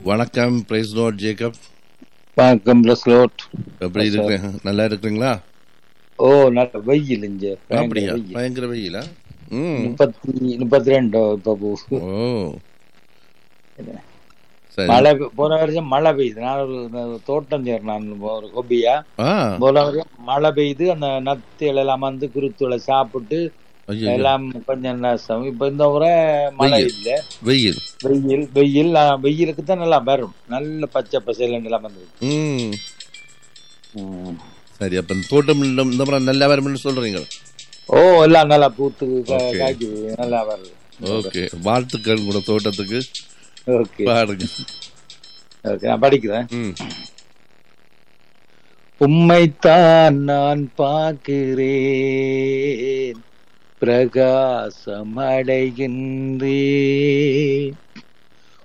வணக்கம் praise Lord Jacob வணக்கம் Lord எப்படி இருக்கிறீங்க நல்லா இருக்கிறீங்களா ஓ நல்ல வெயில் இங்க பயங்கர அப்படியா வெயில். பயங்கர வெயிலா ம் முப்பத்தி முப்பத்தி ரெண்டு இப்ப போ- ஓ சரி மழை பெ- போன வருஷம் மழை பெய்யுது நான் ஒரு ஒரு தோட்டம் செய்யறேன் நான் ஒரு ஹொபியா ஆ போன வருஷம் மழை பெய்யுது அந்த நத்திகள் எல்லாம் வந்து குருத்துளை சாப்பிட்டு ஐயோ எல்லாம் கொஞ்சம் நஷ்டம் இப்ப இந்த முறை மழை வெயில். இல்ல வெயில் வெயில் வெயில் ஆ, வெயிலுக்கு தான் நல்லா வரும் நல்ல பச்சை பசையில் எல்லாம் வந்துருக்கு ம் ம். சரி அப்ப இந்த தோட்டம் இந்த இந்த முறை நல்லா வரும்னு சொல்றீங்க ஓ எல்லாம் நல்லா பூத்து கா- Okay. காய்க்குது நல்லா வருது ஓகே வாழ்த்துக்கள் கூட தோட்டத்துக்கு ஓகே பாருங்க ஓகே நான் படிக்கிறேன் ம் உம்மைத்தான் நான் பார்க்கிறேன் பிரகாசம் அடைகின்றேன்